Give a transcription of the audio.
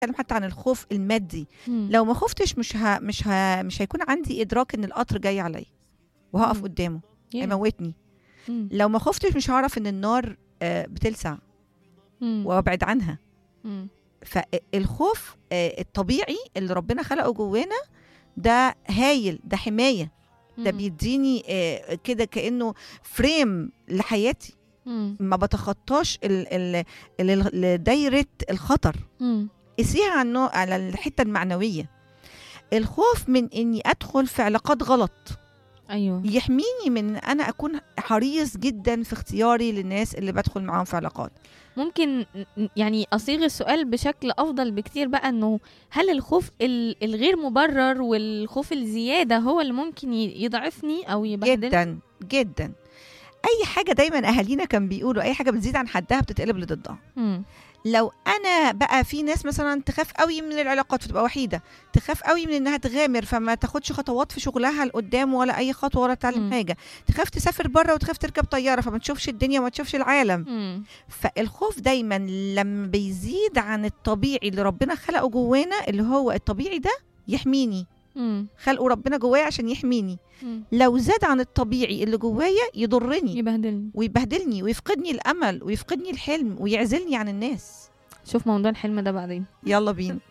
بتكلم حتى عن الخوف المادي مم. لو ما خفتش مش ها مش ها مش هيكون عندي ادراك ان القطر جاي عليا وهقف مم. قدامه Yeah. هيموتني مم. لو ما خفتش مش هعرف ان النار آه، بتلسع مم. وابعد عنها مم. فالخوف آه، الطبيعي اللي ربنا خلقه جوانا ده هايل ده حمايه ده مم. بيديني آه، كده كانه فريم لحياتي مم. ما بتخطاش ال- ال- ال- ال- دايره الخطر مم. قسيها على النوع- على الحته المعنويه الخوف من اني ادخل في علاقات غلط ايوه يحميني من ان انا اكون حريص جدا في اختياري للناس اللي بدخل معاهم في علاقات ممكن ن- يعني اصيغ السؤال بشكل افضل بكتير بقى انه هل الخوف ال- الغير مبرر والخوف الزياده هو اللي ممكن ي- يضعفني او يبهدلني جدا جدا اي حاجه دايما اهالينا كان بيقولوا اي حاجه بتزيد عن حدها بتتقلب لضدها مم. لو انا بقى في ناس مثلا تخاف قوي من العلاقات فتبقى وحيده تخاف قوي من انها تغامر فما تاخدش خطوات في شغلها لقدام ولا اي خطوه ولا تعلم مم. حاجه تخاف تسافر بره وتخاف تركب طياره فما تشوفش الدنيا وما تشوفش العالم مم. فالخوف دايما لما بيزيد عن الطبيعي اللي ربنا خلقه جوانا اللي هو الطبيعي ده يحميني مم. خلقه ربنا جوايا عشان يحميني مم. لو زاد عن الطبيعي اللي جوايا يضرني يبهدلني ويبهدلني ويفقدني الامل ويفقدني الحلم ويعزلني عن الناس شوف موضوع الحلم ده بعدين يلا بينا